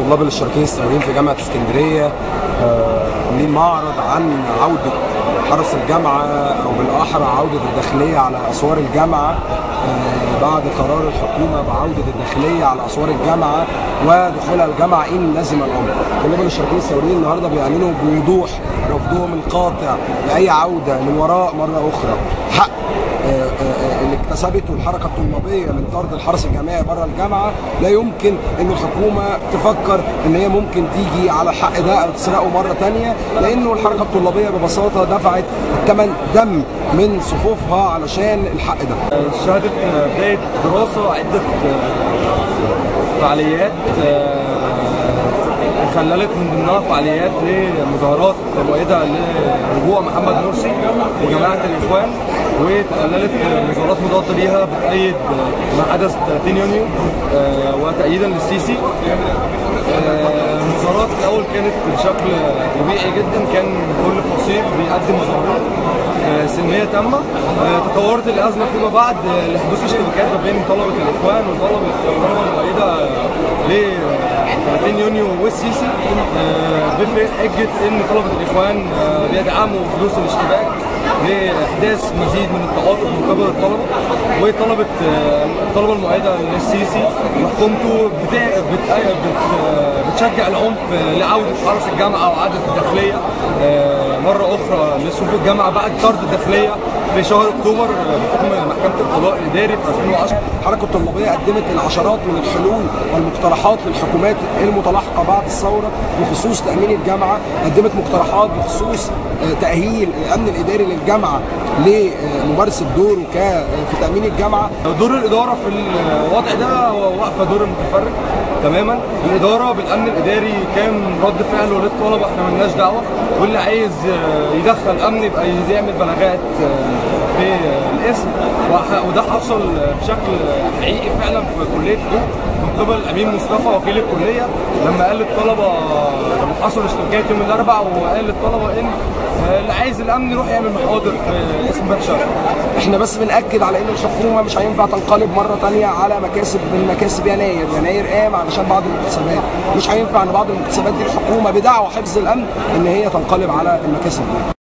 الطلاب الاشتراكيين الثانويين في جامعه اسكندريه آه، عاملين معرض عن عوده حرس الجامعه او بالاحرى عوده الداخليه على اسوار الجامعه آه، بعد قرار الحكومه بعوده الداخليه على اسوار الجامعه ودخولها الجامعه ان لزم الامر. الطلاب الاشتراكيين الثانويين النهارده بيعلنوا بوضوح رفضهم القاطع لاي عوده للوراء مره اخرى حق آه، آه، اللي اكتسبته الحركه الطلابيه من طرد الحرس الجامعي بره الجامعه لا يمكن ان الحكومه تفكر ان هي ممكن تيجي على الحق ده او تسرقه مره تانية لانه الحركه الطلابيه ببساطه دفعت الثمن دم من صفوفها علشان الحق ده. شهدت بداية دراسة عدة فعاليات خللت من ضمنها فعاليات لمظاهرات مؤيدة لرجوع محمد مرسي وجماعة الإخوان وتقللت مظاهرات مضادة ليها بتأيد ما حدث 30 يونيو وتأييدا للسيسي المظاهرات الأول كانت بشكل طبيعي جدا كان كل فصيل بيقدم مظاهرات سلميه تامه تطورت الازمه فيما بعد لحدوث اشتباكات ما بين طلبه الاخوان وطلبه الطلبه المؤيده ل 30 يونيو والسيسي بحجه ان طلبه الاخوان بيدعموا حدوث الاشتباك لاحداث مزيد من التعاطف من قبل الطلبه وطلبه الطلبه المؤيده للسيسي وحكومته بتشجع العنف لعوده حرس الجامعه وعوده الداخليه مره اخرى لصفوف الجامعه بعد طرد الداخليه في شهر اكتوبر بحكم محكمه القضاء الاداري في 2010 الحركه الطلابيه قدمت العشرات من الحلول والمقترحات للحكومات المتلاحقه بعد الثوره بخصوص تامين الجامعه قدمت مقترحات بخصوص تاهيل الامن الاداري للجامعه لممارسه دوره ك في تامين الجامعه دور الاداره في الوضع ده هو واقفه دور المتفرج تماما الاداره بالامن الاداري كان رد فعله للطلبه احنا مالناش دعوه واللي عايز يدخل امن يبقى يعمل بلاغات في الاسم وده حصل بشكل حقيقي فعلا في كليه حقوق من قبل الامين مصطفى وكيل الكليه لما قال للطلبه لما حصل اشتباكات يوم الاربعاء وقال للطلبه ان اللي عايز الامن يروح يعمل محاضر في اسم باب شرق احنا بس بناكد على ان الحكومه مش هينفع تنقلب مره ثانيه على مكاسب من مكاسب يناير، يناير قام علشان بعض المكتسبات، مش هينفع ان بعض المكتسبات دي الحكومه بدعوى حفظ الامن ان هي تنقلب على المكاسب دي.